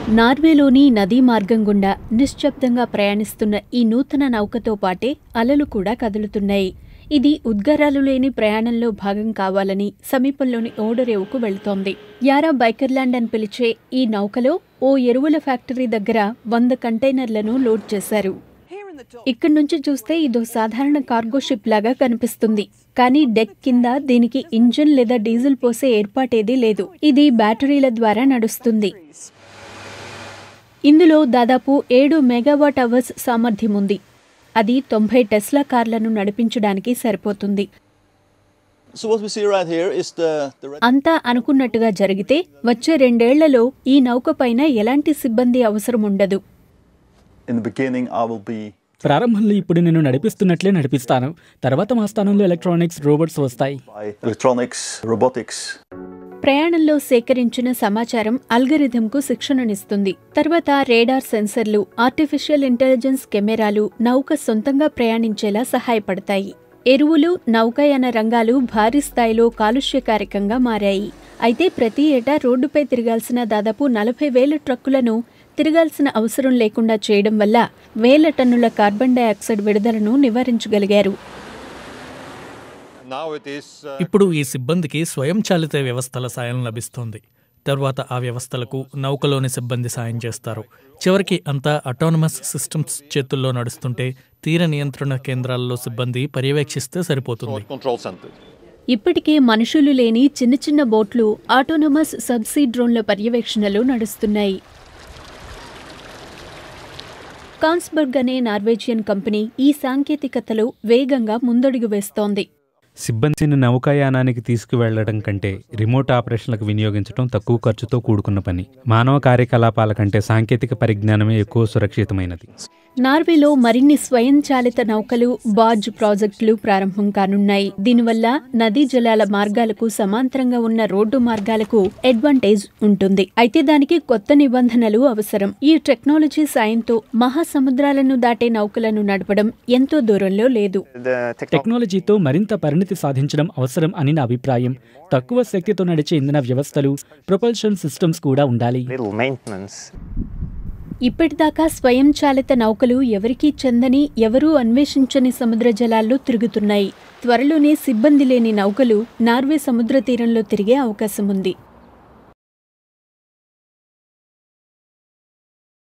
నార్వేలోని నదీ మార్గం గుండా నిశ్శబ్దంగా ప్రయాణిస్తున్న ఈ నూతన నౌకతో పాటే అలలు కూడా కదులుతున్నాయి ఇది ఉద్గారాలు లేని ప్రయాణంలో భాగం కావాలని సమీపంలోని ఓడరేవుకు వెళుతోంది యారా బైకర్లాండ్ అని పిలిచే ఈ నౌకలో ఓ ఎరువుల ఫ్యాక్టరీ దగ్గర వంద కంటైనర్లను లోడ్ చేశారు ఇక్కడి నుంచి చూస్తే ఇదో సాధారణ కార్గో షిప్ లాగా కనిపిస్తుంది కానీ డెక్ కింద దీనికి ఇంజిన్ లేదా డీజిల్ పోసే ఏర్పాటేదీ లేదు ఇది బ్యాటరీల ద్వారా నడుస్తుంది ఇందులో దాదాపు ఏడు మెగావాట్ అవర్స్ సామర్థ్యం ఉంది అది తొంభై టెస్లా కార్లను నడిపించడానికి సరిపోతుంది So what we see right here is the, the red అంతా అనుకున్నట్టుగా జరిగితే వచ్చే రెండేళ్లలో ఈ నౌక పైన ఎలాంటి సిబ్బంది అవసరం ఉండదు in the beginning I will be ప్రారంభంలో ఇప్పుడు నేను నడిపిస్తున్నట్లే నడిపిస్తాను తర్వాత మా స్థానంలో ఎలక్ట్రానిక్స్ రోబోట్స్ వస్తాయి by electronics, robotics. ప్రయాణంలో సేకరించిన సమాచారం అల్గరిథంకు శిక్షణనిస్తుంది తర్వాత రేడార్ సెన్సర్లు ఆర్టిఫిషియల్ ఇంటెలిజెన్స్ కెమెరాలు నౌక సొంతంగా ప్రయాణించేలా సహాయపడతాయి ఎరువులు నౌకాయాన రంగాలు భారీ స్థాయిలో కాలుష్యకారకంగా మారాయి అయితే ప్రతి ఏటా రోడ్డుపై తిరగాల్సిన దాదాపు నలభై వేల ట్రక్కులను తిరగాల్సిన అవసరం లేకుండా చేయడం వల్ల వేల టన్నుల కార్బన్ డయాక్సైడ్ విడుదలను నివారించగలిగారు Now it is uh, ఇప్పుడు ఈ సిబ్బందికి స్వయంచాలిత వ్యవస్థల సాయం లభిస్తోంది తర్వాత ఆ వ్యవస్థలకు నౌకలోని సిబ్బంది సాయం చేస్తారు చివరికి అంతా అటానమస్ సిస్టమ్స్ చేతుల్లో నడుస్తుంటే తీర నియంత్రణ కేంద్రాల్లో సిబ్బంది పర్యవేక్షిస్తే సరిపోతుంది control center. ఇప్పటికే మనుషులు లేని చిన్న చిన్న బోట్లు ఆటోనమస్ సబ్సీ డ్రోన్ల పర్యవేక్షణలో నడుస్తున్నాయి కాన్స్బర్గ్ అనే నార్వేజియన్ కంపెనీ ఈ సాంకేతికతలో వేగంగా ముందడుగు వేస్తోంది సిబ్బందిని నౌకాయానానికి తీసుకువెళ్లడం కంటే రిమోట్ ఆపరేషన్లకు వినియోగించడం తక్కువ ఖర్చుతో కూడుకున్న పని మానవ కార్యకలాపాల కంటే సాంకేతిక పరిజ్ఞానమే ఎక్కువ సురక్షితమైనది నార్వేలో మరిన్ని స్వయంచాలిత నౌకలు బార్జ్ ప్రాజెక్టులు ప్రారంభం కానున్నాయి దీనివల్ల నదీ జలాల మార్గాలకు సమాంతరంగా ఉన్న రోడ్డు మార్గాలకు అడ్వాంటేజ్ ఉంటుంది అయితే దానికి కొత్త నిబంధనలు అవసరం ఈ టెక్నాలజీ సాయంతో మహాసముద్రాలను దాటే నౌకలను నడపడం ఎంతో దూరంలో లేదు టెక్నాలజీతో మరింత పరిణితి సాధించడం అవసరం అని నా అభిప్రాయం తక్కువ శక్తితో నడిచే ఇంధన వ్యవస్థలు ప్రొపల్షన్ సిస్టమ్స్ కూడా ఉండాలి little maintenance. ఇప్పటిదాకా స్వయంచాలిత నౌకలు ఎవరికీ చెందని ఎవరూ అన్వేషించని సముద్ర జలాల్లో తిరుగుతున్నాయి త్వరలోనే సిబ్బంది లేని నౌకలు నార్వే సముద్ర తీరంలో తిరిగే అవకాశం ఉంది